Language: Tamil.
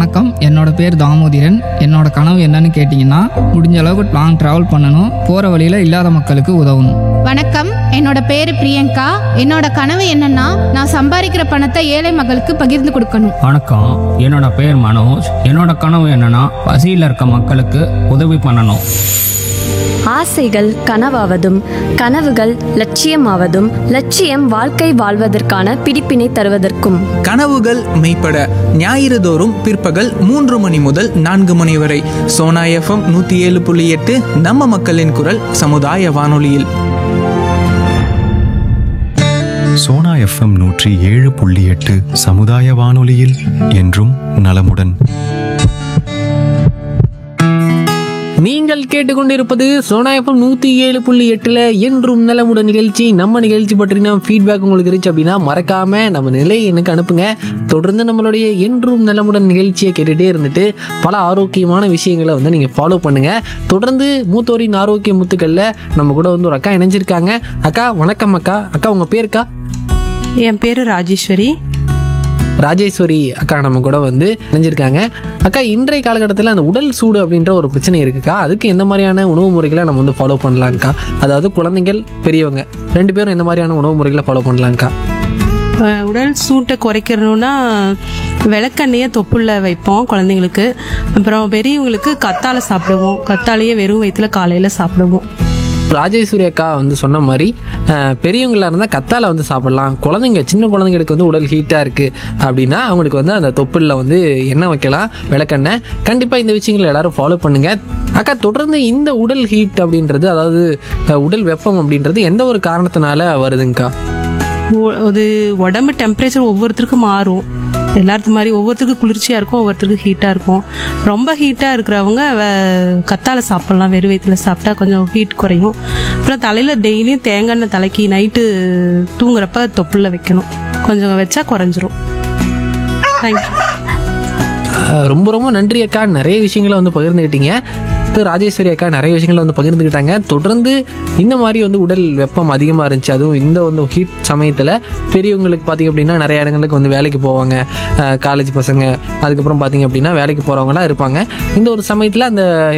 வணக்கம் என்னோட பேர் தாமோதிரன் என்னோட கனவு என்னன்னு கேட்டிங்கன்னா முடிஞ்ச அளவுக்கு லாங் ட்ராவல் பண்ணணும் போகிற வழியில் இல்லாத மக்களுக்கு உதவணும் வணக்கம் என்னோட பேரு பிரியங்கா என்னோட கனவு என்னன்னா நான் சம்பாதிக்கிற பணத்தை ஏழை மக்களுக்கு பகிர்ந்து கொடுக்கணும் வணக்கம் என்னோட பேர் மனோஜ் என்னோட கனவு என்னன்னா பசியில் இருக்க மக்களுக்கு உதவி பண்ணணும் ஆசைகள் கனவாவதும் கனவுகள் லட்சியமாவதும் லட்சியம் வாழ்க்கை வாழ்வதற்கான பிடிப்பினை தருவதற்கும் கனவுகள் மெய்ப்பட ஞாயிறு தோறும் பிற்பகல் மூன்று மணி முதல் நான்கு மணி வரை சோனா எஃப்எம் நூற்றி ஏழு புள்ளி எட்டு நம்ம மக்களின் குரல் சமுதாய வானொலியில் சோனா எஃப்எம் நூற்றி ஏழு புள்ளி எட்டு சமுதாய வானொலியில் என்றும் நலமுடன் நீங்கள் கேட்டுக்கொண்டிருப்பது சோனாயப்பம் நூற்றி ஏழு புள்ளி எட்டில் என்றும் நலமுடன் நிகழ்ச்சி நம்ம நிகழ்ச்சி பற்றின ஃபீட்பேக் உங்களுக்கு இருந்துச்சு அப்படின்னா மறக்காம நம்ம நிலை எனக்கு அனுப்புங்க தொடர்ந்து நம்மளுடைய என்றும் நலமுடன் நிகழ்ச்சியை கேட்டுகிட்டே இருந்துட்டு பல ஆரோக்கியமான விஷயங்களை வந்து நீங்கள் ஃபாலோ பண்ணுங்க தொடர்ந்து மூத்தோரின் ஆரோக்கிய முத்துக்களில் நம்ம கூட வந்து ஒரு அக்கா இணைஞ்சிருக்காங்க அக்கா வணக்கம் அக்கா அக்கா உங்கள் பேருக்கா என் பேரு ராஜேஸ்வரி ராஜேஸ்வரி அக்கா நம்ம கூட வந்து இணைஞ்சிருக்காங்க அக்கா இன்றைய காலகட்டத்தில் அந்த உடல் சூடு அப்படின்ற ஒரு பிரச்சனை இருக்குக்கா அதுக்கு எந்த மாதிரியான உணவு முறைகளை நம்ம வந்து ஃபாலோ பண்ணலாம்க்கா அதாவது குழந்தைகள் பெரியவங்க ரெண்டு பேரும் எந்த மாதிரியான உணவு முறைகளை ஃபாலோ பண்ணலாம்க்கா அஹ் உடல் சூட்டை குறைக்கணும்னா விளக்கெண்ணெயை தொப்புள்ள வைப்போம் குழந்தைங்களுக்கு அப்புறம் பெரியவங்களுக்கு கத்தாழை சாப்பிடுவோம் கத்தாழையே வெறும் வயிற்றுல காலையில் சாப்பிடுவோம் ராஜேஸ்வரி அக்கா வந்து சொன்ன மாதிரி அஹ், பெரியவங்களா இருந்தால் கத்தாழை வந்து சாப்பிடலாம் குழந்தைங்க சின்ன குழந்தைங்களுக்கு வந்து உடல் ஹீட்டாக இருக்குது அப்படின்னா அவங்களுக்கு வந்து அந்த தொப்புளில் வந்து எண்ணெய் வைக்கலாம் விளக்கெண்ணெய் கண்டிப்பாக இந்த விஷயங்களை எல்லாரும் ஃபாலோ பண்ணுங்க அக்கா தொடர்ந்து இந்த உடல் ஹீட் அப்படின்றது அதாவது அஹ், உடல் வெப்பம் அப்படின்றது எந்த ஒரு காரணத்தினால வருதுங்கக்கா ஒ- அது உடம்பு டெம்பரேச்சர் ஒவ்வொருத்தருக்கும் மாறும் எல்லாத்து மாதிரி ஒவ்வொருத்தருக்கும் குளிர்ச்சியாக இருக்கும் ஒவ்வொருத்தருக்கும் ஹீட்டாக இருக்கும் ரொம்ப ஹீட்டாக இருக்கிறவங்க வ- கத்தாழை சாப்பிட்லாம் வெறும் வயிற்றுல சாப்பிட்டா கொஞ்சம் ஹீட் குறையும் அப்புறம் தலையில் டெய்லியும் தேங்காய் எண்ணெய் தலைக்கு நைட்டு தூங்குறப்ப தொப்புளில் வைக்கணும் கொஞ்சம் வச்சா குறைஞ்சிரும் தேங்க்யூ அஹ், ரொம்ப ரொம்ப நன்றி அக்கா நிறைய விஷயங்களை வந்து பகிர்ந்துக்கிட்டீங்க திரு ராஜேஸ்வரி அக்கா நிறைய விஷயங்களை வந்து பகிர்ந்துக்கிட்டாங்க தொடர்ந்து இந்த மாதிரி வந்து உடல் வெப்பம் அதிகமாக இருந்துச்சு அதுவும் இந்த வந்து ஹீட் சமயத்தில் பெரியவங்களுக்கு பார்த்தீங்க அப்படின்னா நிறைய இடங்களுக்கு வந்து வேலைக்கு போவாங்க காலேஜ் பசங்க அதுக்கப்புறம் பார்த்தீங்க அப்படின்னா வேலைக்கு போகிறவங்களாம் இருப்பாங்க இந்த ஒரு சமயத்தில் அந்த